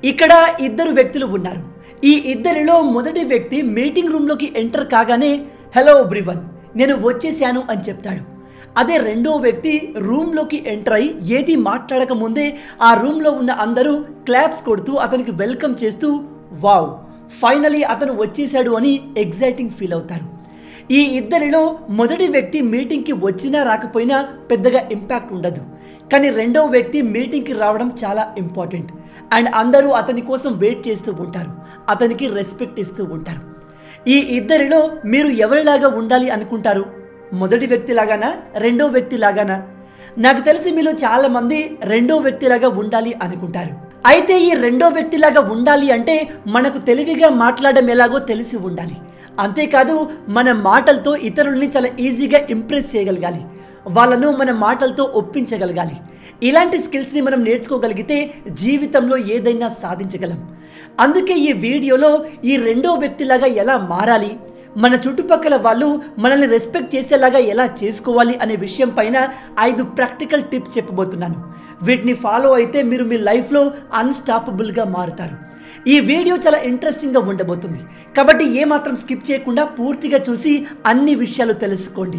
ఇక్కడ ఇద్దరు వ్యక్తులు ఉన్నారు ఈ ఇద్దరిలో మొదటి వ్యక్తి మీటింగ్ రూమ్లోకి ఎంటర్ కాగానే హలో ఎవ్రీవన్ నేను వచ్చేసాను అని చెప్తాడు అదే రెండో వ్యక్తి రూమ్లోకి ఎంటర్ అయి ఏది మాట్లాడక ముందే ఆ రూమ్లో ఉన్న అందరూ క్లాప్స్ కొడుతూ అతనికి వెల్కమ్ చేస్తూ వావ్ ఫైనలీ అతను వచ్చేసాడు అని ఎగ్జైటింగ్ ఫీల్ అవుతారు ఈ ఇద్దరిలో మొదటి వ్యక్తి మీటింగ్కి వచ్చినా రాకపోయినా పెద్దగా ఇంపాక్ట్ ఉండదు కానీ రెండో వ్యక్తి మీటింగ్కి రావడం చాలా ఇంపార్టెంట్ అండ్ అందరూ అతని కోసం వెయిట్ చేస్తూ ఉంటారు అతనికి రెస్పెక్ట్ ఇస్తూ ఉంటారు ఈ ఇద్దరిలో మీరు ఎవరిలాగా ఉండాలి అనుకుంటారు మొదటి వ్యక్తి లాగానా రెండో వ్యక్తి లాగానా నాకు తెలిసి మీలో చాలా మంది రెండో వ్యక్తిలాగా ఉండాలి అనుకుంటారు అయితే ఈ రెండో వ్యక్తిలాగా ఉండాలి అంటే మనకు తెలివిగా మాట్లాడడం ఎలాగో తెలిసి ఉండాలి అంతేకాదు మన మాటలతో ఇతరుల్ని చాలా ఈజీగా ఇంప్రెస్ చేయగలగాలి వాళ్ళను మన మాటలతో ఒప్పించగలగాలి ఇలాంటి స్కిల్స్ని మనం నేర్చుకోగలిగితే జీవితంలో ఏదైనా సాధించగలం అందుకే ఈ వీడియోలో ఈ రెండో వ్యక్తిలాగా ఎలా మారాలి మన చుట్టుపక్కల వాళ్ళు మనల్ని రెస్పెక్ట్ చేసేలాగా ఎలా చేసుకోవాలి అనే విషయం పైన ఐదు ప్రాక్టికల్ టిప్స్ చెప్పబోతున్నాను వీటిని ఫాలో అయితే మీరు మీ లైఫ్లో అన్స్టాపబుల్గా మారుతారు ఈ వీడియో చాలా ఇంట్రెస్టింగ్గా ఉండబోతుంది కాబట్టి ఏమాత్రం స్కిప్ చేయకుండా పూర్తిగా చూసి అన్ని విషయాలు తెలుసుకోండి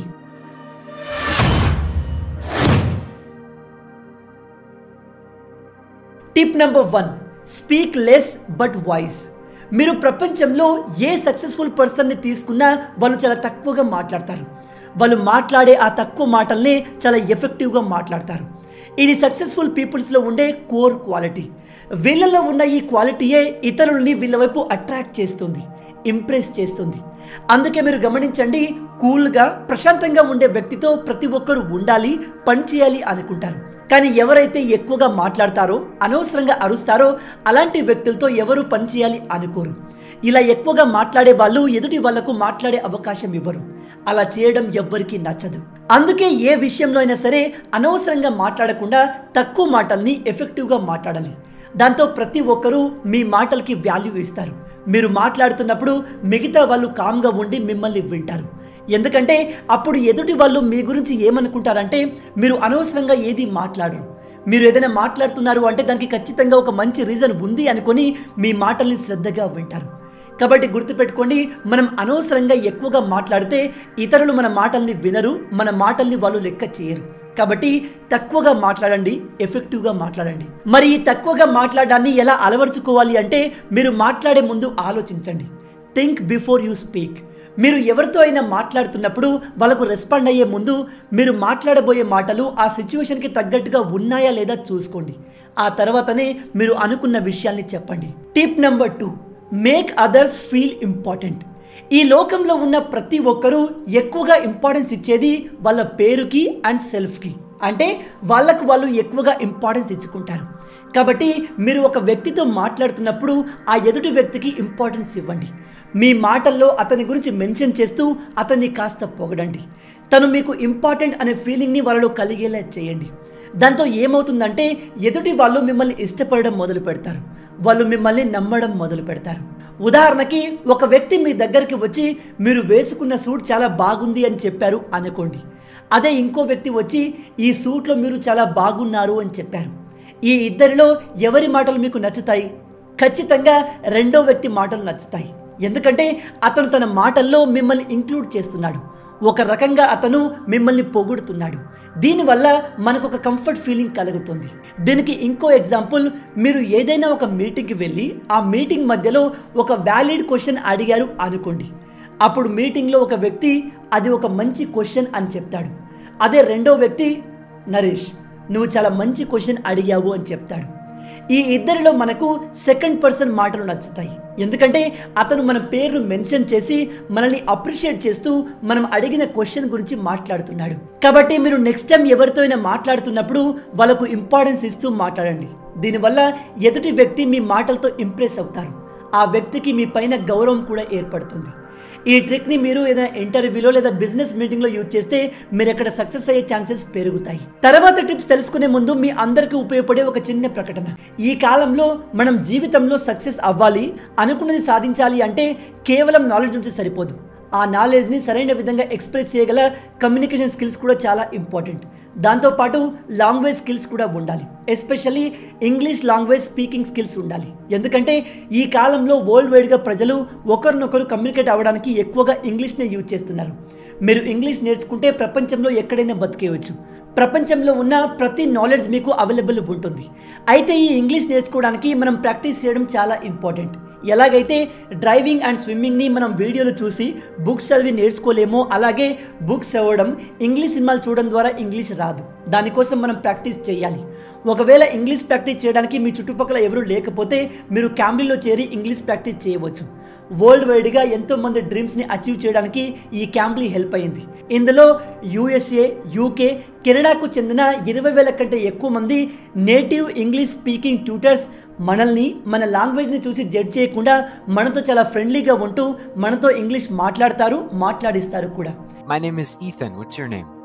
tip number one speak less but voice మీరు ప్రపంచంలో ఏ సక్సెస్ఫుల్ పర్సన్ని తీసుకున్నా వాళ్ళు చాలా తక్కువగా మాట్లాడతారు వాళ్ళు మాట్లాడే ఆ తక్కువ మాటల్ని చాలా ఎఫెక్టివ్గా మాట్లాడతారు ఇది సక్సెస్ఫుల్ పీపుల్స్లో ఉండే కోర్ క్వాలిటీ వీళ్ళలో ఉన్న ఈ క్వాలిటీయే ఇతరులని వీళ్ళ వైపు అట్రాక్ట్ చేస్తుంది ఇంప్రెస్ చేస్తుంది అందుకే మీరు గమనించండి కూల్గా ప్రశాంతంగా ఉండే వ్యక్తితో ప్రతి ఒక్కరూ ఉండాలి పని చేయాలి అనుకుంటారు కానీ ఎవరైతే ఎక్కువగా మాట్లాడతారో అనవసరంగా అరుస్తారో అలాంటి వ్యక్తులతో ఎవరు పని చేయాలి అనుకోరు ఇలా ఎక్కువగా మాట్లాడే వాళ్ళు ఎదుటి వాళ్లకు మాట్లాడే అవకాశం ఇవ్వరు అలా చేయడం ఎవ్వరికీ నచ్చదు అందుకే ఏ విషయంలో అయినా సరే అనవసరంగా మాట్లాడకుండా తక్కువ మాటల్ని ఎఫెక్టివ్గా మాట్లాడాలి దాంతో ప్రతి ఒక్కరూ మీ మాటలకి వాల్యూ ఇస్తారు మీరు మాట్లాడుతున్నప్పుడు మిగతా వాళ్ళు కామ్గా ఉండి మిమ్మల్ని వింటారు ఎందుకంటే అప్పుడు ఎదుటి వాళ్ళు మీ గురించి ఏమనుకుంటారంటే మీరు అనవసరంగా ఏది మాట్లాడరు మీరు ఏదైనా మాట్లాడుతున్నారు అంటే దానికి ఖచ్చితంగా ఒక మంచి రీజన్ ఉంది అనుకొని మీ మాటల్ని శ్రద్ధగా వింటారు కాబట్టి గుర్తుపెట్టుకోండి మనం అనవసరంగా ఎక్కువగా మాట్లాడితే ఇతరులు మన మాటల్ని వినరు మన మాటల్ని వాళ్ళు లెక్క చేయరు కాబట్టి తక్కువగా మాట్లాడండి ఎఫెక్టివ్గా మాట్లాడండి మరి ఈ తక్కువగా మాట్లాడడాన్ని ఎలా అలవర్చుకోవాలి అంటే మీరు మాట్లాడే ముందు ఆలోచించండి థింక్ బిఫోర్ యూ స్పీక్ మీరు ఎవరితో అయినా మాట్లాడుతున్నప్పుడు వాళ్ళకు రెస్పాండ్ అయ్యే ముందు మీరు మాట్లాడబోయే మాటలు ఆ సిచ్యువేషన్కి తగ్గట్టుగా ఉన్నాయా లేదా చూసుకోండి ఆ తర్వాతనే మీరు అనుకున్న విషయాల్ని చెప్పండి tip number two make others feel important ఈ లోకంలో ఉన్న ప్రతి ఒక్కరూ ఎక్కువగా ఇంపార్టెన్స్ ఇచ్చేది వాళ్ళ పేరుకి అండ్ సెల్ఫ్కి అంటే వాళ్ళకు వాళ్ళు ఎక్కువగా ఇంపార్టెన్స్ ఇచ్చుకుంటారు కాబట్టి మీరు ఒక వ్యక్తితో మాట్లాడుతున్నప్పుడు ఆ ఎదుటి వ్యక్తికి ఇంపార్టెన్స్ ఇవ్వండి మీ మాటల్లో అతని గురించి మెన్షన్ చేస్తూ అతన్ని కాస్త పొగడండి తను మీకు ఇంపార్టెంట్ అనే ఫీలింగ్ని వాళ్ళలో కలిగేలా చేయండి దాంతో ఏమవుతుందంటే ఎదుటి వాళ్ళు మిమ్మల్ని ఇష్టపడడం మొదలు పెడతారు వాళ్ళు మిమ్మల్ని నమ్మడం మొదలు పెడతారు ఉదాహరణకి ఒక వ్యక్తి మీ దగ్గరికి వచ్చి మీరు వేసుకున్న సూట్ చాలా బాగుంది అని చెప్పారు అనుకోండి అదే ఇంకో వ్యక్తి వచ్చి ఈ సూట్లో మీరు చాలా బాగున్నారు అని చెప్పారు ఈ ఇద్దరిలో ఎవరి మాటలు మీకు నచ్చుతాయి ఖచ్చితంగా రెండో వ్యక్తి మాటలు నచ్చుతాయి ఎందుకంటే అతను తన మాటల్లో మిమ్మల్ని ఇంక్లూడ్ చేస్తున్నాడు ఒక రకంగా అతను మిమ్మల్ని పొగుడుతున్నాడు దీనివల్ల మనకు ఒక కంఫర్ట్ ఫీలింగ్ కలుగుతుంది దీనికి ఇంకో ఎగ్జాంపుల్ మీరు ఏదైనా ఒక మీటింగ్కి వెళ్ళి ఆ మీటింగ్ మధ్యలో ఒక వ్యాలిడ్ క్వశ్చన్ అడిగారు అనుకోండి అప్పుడు మీటింగ్లో ఒక వ్యక్తి అది ఒక మంచి క్వశ్చన్ అని చెప్తాడు అదే రెండో వ్యక్తి నరేష్ నువ్వు చాలా మంచి క్వశ్చన్ అడిగావు అని చెప్తాడు ఈ ఇద్దరిలో మనకు సెకండ్ పర్సన్ మాటలు నచ్చుతాయి ఎందుకంటే అతను మన పేరును మెన్షన్ చేసి మనల్ని అప్రిషియేట్ చేస్తూ మనం అడిగిన క్వశ్చన్ గురించి మాట్లాడుతున్నాడు కాబట్టి మీరు నెక్స్ట్ టైం ఎవరితో అయినా మాట్లాడుతున్నప్పుడు వాళ్ళకు ఇంపార్టెన్స్ ఇస్తూ మాట్లాడండి దీనివల్ల ఎదుటి వ్యక్తి మీ మాటలతో ఇంప్రెస్ అవుతారు ఆ వ్యక్తికి మీ పైన గౌరవం కూడా ఏర్పడుతుంది ఈ ట్రిక్ని మీరు ఏదైనా ఇంటర్వ్యూలో లేదా బిజినెస్ మీటింగ్లో యూజ్ చేస్తే మీరు అక్కడ సక్సెస్ అయ్యే ఛాన్సెస్ పెరుగుతాయి తర్వాత టిప్స్ తెలుసుకునే ముందు మీ అందరికీ ఉపయోగపడే ఒక చిన్న ప్రకటన ఈ కాలంలో మనం జీవితంలో సక్సెస్ అవ్వాలి అనుకున్నది సాధించాలి అంటే కేవలం నాలెడ్జ్ ఉంటే సరిపోదు ఆ నాలెడ్జ్ని సరైన విధంగా ఎక్స్ప్రెస్ చేయగల కమ్యూనికేషన్ స్కిల్స్ కూడా చాలా ఇంపార్టెంట్ దాంతోపాటు లాంగ్వేజ్ స్కిల్స్ కూడా ఉండాలి especially English language speaking skills ఉండాలి ఎందుకంటే ఈ కాలంలో వరల్డ్ వైడ్గా ప్రజలు ఒకరినొకరు కమ్యూనికేట్ అవ్వడానికి ఎక్కువగా ఇంగ్లీష్నే యూజ్ చేస్తున్నారు మీరు ఇంగ్లీష్ నేర్చుకుంటే ప్రపంచంలో ఎక్కడైనా బతికేయవచ్చు ప్రపంచంలో ఉన్న ప్రతి నాలెడ్జ్ మీకు అవైలబుల్ ఉంటుంది అయితే ఈ ఇంగ్లీష్ నేర్చుకోవడానికి మనం ప్రాక్టీస్ చేయడం చాలా ఇంపార్టెంట్ ఎలాగైతే డ్రైవింగ్ అండ్ స్విమ్మింగ్ని మనం వీడియోలు చూసి బుక్స్ చదివి నేర్చుకోలేమో అలాగే బుక్స్ చదవడం ఇంగ్లీష్ సినిమాలు చూడడం ద్వారా ఇంగ్లీష్ రాదు దానికోసం మనం ప్రాక్టీస్ చేయాలి ఒకవేళ ఇంగ్లీష్ ప్రాక్టీస్ చేయడానికి మీ చుట్టుపక్కల ఎవరు లేకపోతే మీరు క్యాంబ్లీలో చేరి ఇంగ్లీష్ ప్రాక్టీస్ చేయవచ్చు వరల్డ్ వైడ్గా ఎంతో మంది డ్రీమ్స్ని అచీవ్ చేయడానికి ఈ క్యాంబ్లీ హెల్ప్ అయింది ఇందులో యూఎస్ఏ యూకే కెనడాకు చెందిన ఇరవై వేల కంటే ఎక్కువ మంది నేటివ్ ఇంగ్లీష్ స్పీకింగ్ ట్యూటర్స్ మనల్ని మన లాంగ్వేజ్ని చూసి జడ్జ్ చేయకుండా మనతో చాలా ఫ్రెండ్లీగా ఉంటూ మనతో ఇంగ్లీష్ మాట్లాడతారు మాట్లాడిస్తారు కూడా My name is Ethan. What's your name?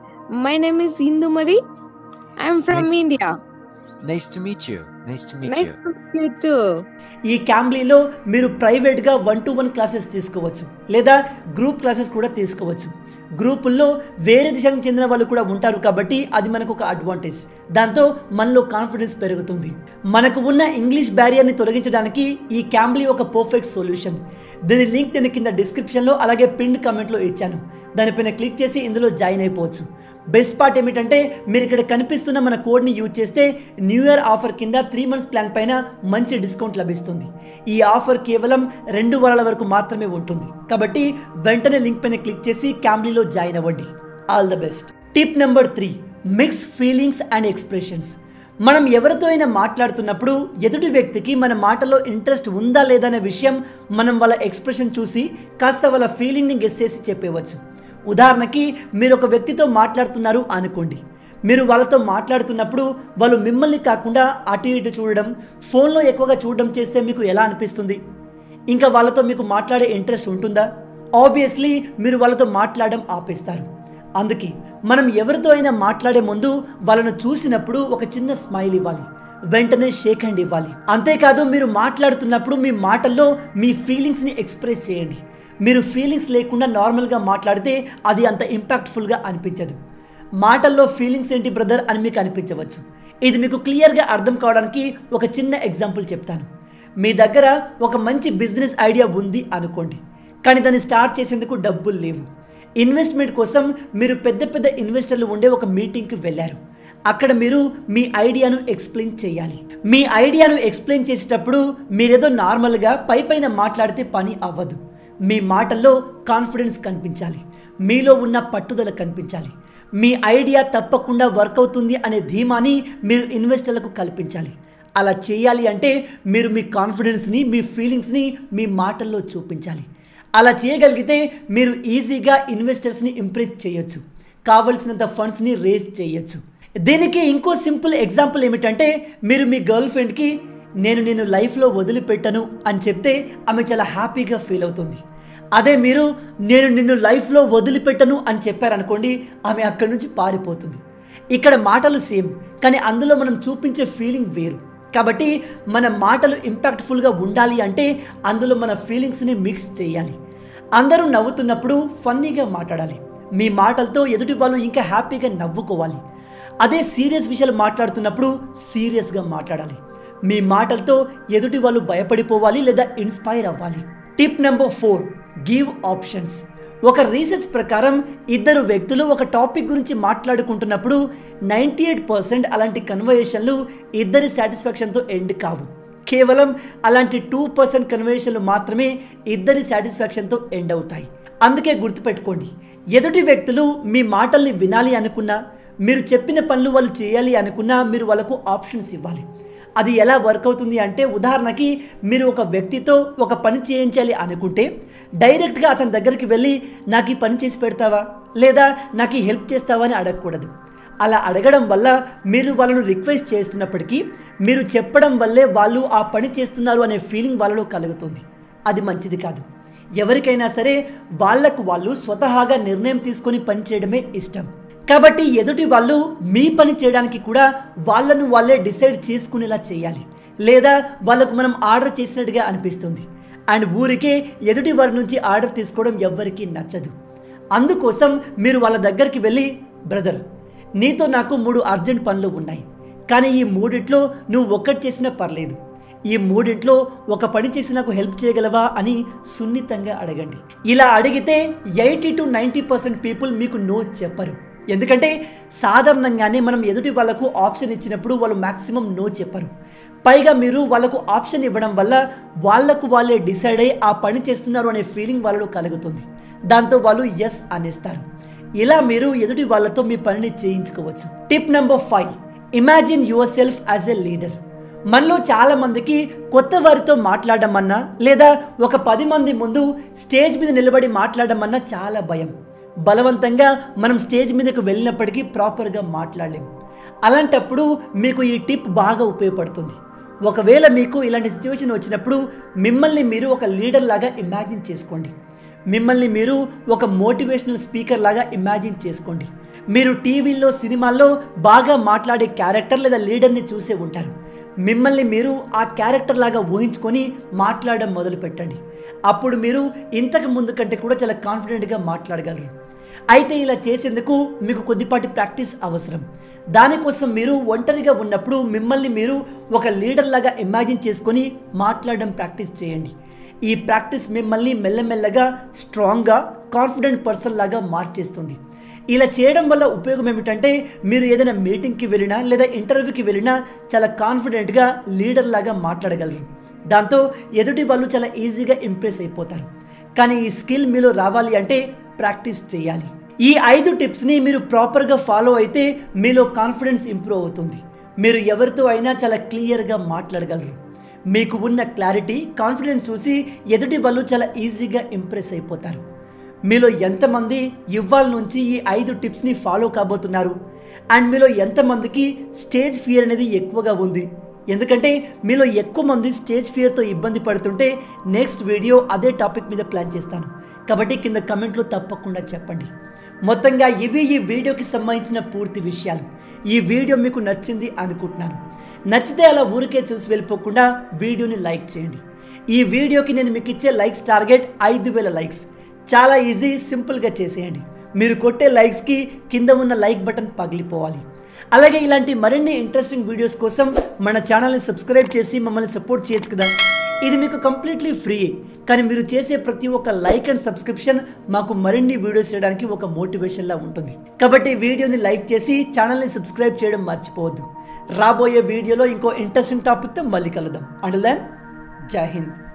My name is Indumari. I'm from Nice. India. Nice to meet you. Nice to meet Nice you. to meet you too. ఈ క్యాంబ్లీలో మీరు ప్రైవేట్గా వన్ టు వన్ క్లాసెస్ తీసుకోవచ్చు లేదా group classes కూడా తీసుకోవచ్చు గ్రూపుల్లో వేరే దేశానికి చెందిన వాళ్ళు కూడా ఉంటారు కాబట్టి అది మనకు ఒక అడ్వాంటేజ్ దాంతో మనలో కాన్ఫిడెన్స్ పెరుగుతుంది మనకు ఉన్న ఇంగ్లీష్ బ్యారియర్ని తొలగించడానికి ఈ క్యాంబ్లీ ఒక పర్ఫెక్ట్ సొల్యూషన్ దీని లింక్ నేను కింద డిస్క్రిప్షన్లో అలాగే పిన్ కమెంట్లో ఇచ్చాను దానిపైన క్లిక్ చేసి ఇందులో జాయిన్ అయిపోవచ్చు బెస్ట్ పార్ట్ ఏమిటంటే మీరు ఇక్కడ కనిపిస్తున్న మన కోడ్ని యూజ్ చేస్తే న్యూ ఇయర్ ఆఫర్ కింద త్రీ మంత్స్ ప్లాన్ పైన మంచి డిస్కౌంట్ లభిస్తుంది ఈ ఆఫర్ కేవలం రెండు వారాల వరకు మాత్రమే ఉంటుంది కాబట్టి వెంటనే లింక్ పైన క్లిక్ చేసి క్యాంబ్లీలో జాయిన్ అవ్వండి all the best tip number three mix feelings and expressions మనం ఎవరితో అయినా మాట్లాడుతున్నప్పుడు ఎదుటి వ్యక్తికి మన మాటలో ఇంట్రెస్ట్ ఉందా లేదా అనే విషయం మనం వాళ్ళ ఎక్స్ప్రెషన్ చూసి కాస్త వాళ్ళ ఫీలింగ్ని గెస్ చేసి చెప్పేవచ్చు ఉదాహరణకి మీరు ఒక వ్యక్తితో మాట్లాడుతున్నారు అనుకోండి మీరు వాళ్ళతో మాట్లాడుతున్నప్పుడు వాళ్ళు మిమ్మల్ని కాకుండా అటు ఇటు చూడడం ఫోన్లో ఎక్కువగా చూడడం చేస్తే మీకు ఎలా అనిపిస్తుంది ఇంకా వాళ్ళతో మీకు మాట్లాడే ఇంట్రెస్ట్ ఉంటుందా ఆబ్వియస్లీ మీరు వాళ్ళతో మాట్లాడడం ఆపేస్తారు అందుకే మనం ఎవరితో అయినా మాట్లాడే ముందు వాళ్ళను చూసినప్పుడు ఒక చిన్న స్మైల్ ఇవ్వాలి వెంటనే షేక్ హ్యాండ్ ఇవ్వాలి అంతేకాదు మీరు మాట్లాడుతున్నప్పుడు మీ మాటల్లో మీ ఫీలింగ్స్ని ఎక్స్ప్రెస్ చేయండి మీరు ఫీలింగ్స్ లేకుండా నార్మల్గా మాట్లాడితే అది అంత ఇంపాక్ట్ఫుల్గా అనిపించదు మాటల్లో ఫీలింగ్స్ ఏంటి బ్రదర్ అని మీకు అనిపించవచ్చు ఇది మీకు క్లియర్గా అర్థం కావడానికి ఒక చిన్న ఎగ్జాంపుల్ చెప్తాను మీ దగ్గర ఒక మంచి బిజినెస్ ఐడియా ఉంది అనుకోండి కానీ దాన్ని స్టార్ట్ చేసేందుకు డబ్బులు లేవు ఇన్వెస్ట్మెంట్ కోసం మీరు పెద్ద పెద్ద ఇన్వెస్టర్లు ఉండే ఒక మీటింగ్కి వెళ్ళారు అక్కడ మీరు మీ ఐడియాను ఎక్స్ప్లెయిన్ చేయాలి మీ ఐడియాను ఎక్స్ప్లెయిన్ చేసేటప్పుడు మీరేదో నార్మల్గా పై పైన మాట్లాడితే పని అవ్వదు మీ మాటల్లో కాన్ఫిడెన్స్ కనిపించాలి మీలో ఉన్న పట్టుదల కనిపించాలి మీ ఐడియా తప్పకుండా వర్క్ అవుతుంది అనే ధీమాని మీరు ఇన్వెస్టర్లకు కల్పించాలి అలా చేయాలి అంటే మీరు మీ కాన్ఫిడెన్స్ని మీ ఫీలింగ్స్ని మీ మాటల్లో చూపించాలి అలా చేయగలిగితే మీరు ఈజీగా ఇన్వెస్టర్స్ని ఇంప్రెస్ చేయొచ్చు కావలసినంత ఫండ్స్ని రేస్ చేయొచ్చు దీనికి ఇంకో సింపుల్ ఎగ్జాంపుల్ ఏమిటంటే మీరు మీ గర్ల్ ఫ్రెండ్కి నేను నేను లైఫ్లో వదిలిపెట్టను అని చెప్తే ఆమె చాలా హ్యాపీగా ఫీల్ అవుతుంది అదే మీరు నేను నిన్ను లైఫ్లో వదిలిపెట్టను అని చెప్పారనుకోండి ఆమె అక్కడి నుంచి పారిపోతుంది ఇక్కడ మాటలు సేమ్ కానీ అందులో మనం చూపించే ఫీలింగ్ వేరు కాబట్టి మన మాటలు ఇంపాక్ట్ఫుల్గా ఉండాలి అంటే అందులో మన ఫీలింగ్స్ని మిక్స్ చేయాలి అందరూ నవ్వుతున్నప్పుడు ఫన్నీగా మాట్లాడాలి మీ మాటలతో ఎదుటి వాళ్ళు ఇంకా హ్యాపీగా నవ్వుకోవాలి అదే సీరియస్ విషయాలు మాట్లాడుతున్నప్పుడు సీరియస్గా మాట్లాడాలి మీ మాటలతో ఎదుటి వాళ్ళు భయపడిపోవాలి లేదా ఇన్స్పైర్ అవ్వాలి tip number four give options ఒక రీసెర్చ్ ప్రకారం ఇద్దరు వ్యక్తులు ఒక టాపిక్ గురించి మాట్లాడుకుంటున్నప్పుడు నైంటీ ఎయిట్ పర్సెంట్ అలాంటి కన్వర్జేషన్లు ఇద్దరి సాటిస్ఫాక్షన్తో ఎండ్ కావు కేవలం అలాంటి టూ పర్సెంట్ కన్వర్జేషన్లు మాత్రమే ఇద్దరి సాటిస్ఫాక్షన్తో ఎండ్ అవుతాయి అందుకే గుర్తుపెట్టుకోండి ఎదుటి వ్యక్తులు మీ మాటల్ని వినాలి అనుకున్నా మీరు చెప్పిన పనులు వాళ్ళు చేయాలి అనుకున్నా మీరు వాళ్ళకు ఆప్షన్స్ ఇవ్వాలి అది ఎలా వర్క్ అవుతుంది అంటే ఉదాహరణకి మీరు ఒక వ్యక్తితో ఒక పని చేయించాలి అనుకుంటే డైరెక్ట్గా అతని దగ్గరికి వెళ్ళి నాకు ఈ పని చేసి పెడతావా లేదా నాకు ఈ హెల్ప్ చేస్తావా అని అడగకూడదు అలా అడగడం వల్ల మీరు వాళ్ళను రిక్వెస్ట్ చేస్తున్నప్పటికీ మీరు చెప్పడం వల్లే వాళ్ళు ఆ పని చేస్తున్నారు అనే ఫీలింగ్ వాళ్ళలో కలుగుతుంది అది మంచిది కాదు ఎవరికైనా సరే వాళ్లకు వాళ్ళు స్వతహాగా నిర్ణయం తీసుకొని పని చేయడమే ఇష్టం కాబట్టి ఎదుటి వాళ్ళు మీ పని చేయడానికి కూడా వాళ్ళను వాళ్ళే డిసైడ్ చేసుకునేలా చేయాలి లేదా వాళ్ళకు మనం ఆర్డర్ చేసినట్టుగా అనిపిస్తుంది అండ్ ఊరికే ఎదుటి వారి నుంచి ఆర్డర్ తీసుకోవడం ఎవ్వరికీ నచ్చదు అందుకోసం మీరు వాళ్ళ దగ్గరికి వెళ్ళి బ్రదర్ నీతో నాకు మూడు అర్జెంట్ పనులు ఉన్నాయి కానీ ఈ మూడిట్లో నువ్వు ఒక్కటి చేసినా పర్లేదు ఈ మూడింట్లో ఒక పని చేసి నాకు హెల్ప్ చేయగలవా అని సున్నితంగా అడగండి ఇలా అడిగితే eighty to ninety percent people మీకు నో చెప్పరు ఎందుకంటే సాధారణంగానే మనం ఎదుటి వాళ్ళకు ఆప్షన్ ఇచ్చినప్పుడు వాళ్ళు మ్యాక్సిమం నో చెప్పరు పైగా మీరు వాళ్ళకు ఆప్షన్ ఇవ్వడం వల్ల వాళ్ళకు వాళ్ళే డిసైడ్ అయ్యి ఆ పని చేస్తున్నారు అనే ఫీలింగ్ వాళ్ళలో కలుగుతుంది దాంతో వాళ్ళు ఎస్ అనేస్తారు ఇలా మీరు ఎదుటి వాళ్ళతో మీ పనిని చేయించుకోవచ్చు tip number five imagine yourself as a leader మనలో చాలా మందికి కొత్త వారితో మాట్లాడడం అన్నా లేదా ఒక పది మంది ముందు స్టేజ్ మీద నిలబడి మాట్లాడడం అన్నా చాలా భయం బలవంతంగా మనం స్టేజ్ మీదకు వెళ్ళినప్పటికీ ప్రాపర్గా మాట్లాడలేం అలాంటప్పుడు మీకు ఈ టిప్ బాగా ఉపయోగపడుతుంది ఒకవేళ మీకు ఇలాంటి సిచ్యువేషన్ వచ్చినప్పుడు మిమ్మల్ని మీరు ఒక లీడర్ లాగా ఇమాజిన్ చేసుకోండి మిమ్మల్ని మీరు ఒక మోటివేషనల్ స్పీకర్ లాగా ఇమాజిన్ చేసుకోండి మీరు టీవీల్లో సినిమాల్లో బాగా మాట్లాడే క్యారెక్టర్ లేదా లీడర్ని చూసే ఉంటారు మిమ్మల్ని మీరు ఆ క్యారెక్టర్ లాగా ఊహించుకొని మాట్లాడడం మొదలు పెట్టండి అప్పుడు మీరు ఇంతకు ముందు కంటే కూడా చాలా కాన్ఫిడెంట్గా మాట్లాడగలరు అయితే ఇలా చేసేందుకు మీకు కొద్దిపాటి ప్రాక్టీస్ అవసరం దానికోసం మీరు ఒంటరిగా ఉన్నప్పుడు మిమ్మల్ని మీరు ఒక లీడర్ లాగా ఇమాజిన్ చేసుకొని మాట్లాడడం ప్రాక్టీస్ చేయండి ఈ ప్రాక్టీస్ మిమ్మల్ని మెల్లమెల్లగా స్ట్రాంగ్గా కాన్ఫిడెంట్ పర్సన్ లాగా మార్చేస్తుంది ఇలా చేయడం వల్ల ఉపయోగం ఏమిటంటే మీరు ఏదైనా మీటింగ్కి వెళ్ళినా లేదా ఇంటర్వ్యూకి వెళ్ళినా చాలా కాన్ఫిడెంట్గా లీడర్ లాగా మాట్లాడగలరు దాంతో ఎదుటి వాళ్ళు చాలా ఈజీగా ఇంప్రెస్ అయిపోతారు కానీ ఈ స్కిల్ మీలో రావాలి అంటే ప్రాక్టీస్ చేయాలి ఈ ఐదు టిప్స్ని మీరు ప్రాపర్గా ఫాలో అయితే మీలో కాన్ఫిడెన్స్ ఇంప్రూవ్ అవుతుంది మీరు ఎవరితో అయినా చాలా క్లియర్గా మాట్లాడగలరు మీకు ఉన్న క్లారిటీ కాన్ఫిడెన్స్ చూసి ఎదుటి వాళ్ళు చాలా ఈజీగా ఇంప్రెస్ అయిపోతారు మీలో ఎంతమంది ఇవాళ నుంచి ఈ ఐదు టిప్స్ని ఫాలో కాబోతున్నారు అండ్ మీలో ఎంతమందికి స్టేజ్ ఫియర్ అనేది ఎక్కువగా ఉంది ఎందుకంటే మీలో ఎక్కువ మంది స్టేజ్ ఫియర్తో ఇబ్బంది పడుతుంటే నెక్స్ట్ వీడియో అదే టాపిక్ మీద ప్లాన్ చేస్తాను కాబట్టి కింద కమెంట్లో తప్పకుండా చెప్పండి మొత్తంగా ఇవి ఈ వీడియోకి సంబంధించిన పూర్తి విషయాలు ఈ వీడియో మీకు నచ్చింది అనుకుంటున్నాను నచ్చితే అలా ఊరికే చూసి వెళ్ళిపోకుండా వీడియోని లైక్ చేయండి ఈ వీడియోకి నేను మీకు ఇచ్చే లైక్స్ టార్గెట్ ఐదు వేల లైక్స్ చాలా ఈజీ సింపుల్గా చేసేయండి మీరు కొట్టే లైక్స్కి కింద ఉన్న లైక్ బటన్ పగిలిపోవాలి అలాగే ఇలాంటి మరిన్ని ఇంట్రెస్టింగ్ వీడియోస్ కోసం మన ఛానల్ని సబ్స్క్రైబ్ చేసి మమ్మల్ని సపోర్ట్ చేయొచ్చు కదా ఇది మీకు కంప్లీట్లీ ఫ్రీ కానీ మీరు చేసే ప్రతి ఒక్క లైక్ అండ్ సబ్స్క్రిప్షన్ మాకు మరిన్ని వీడియోస్ చేయడానికి ఒక మోటివేషన్లా ఉంటుంది కాబట్టి వీడియోని లైక్ చేసి ఛానల్ని సబ్స్క్రైబ్ చేయడం మర్చిపోవద్దు రాబోయే వీడియోలో ఇంకో ఇంట్రెస్టింగ్ టాపిక్తో మళ్ళీ కలుద్దాం అండ్ దెన్ జై హింద్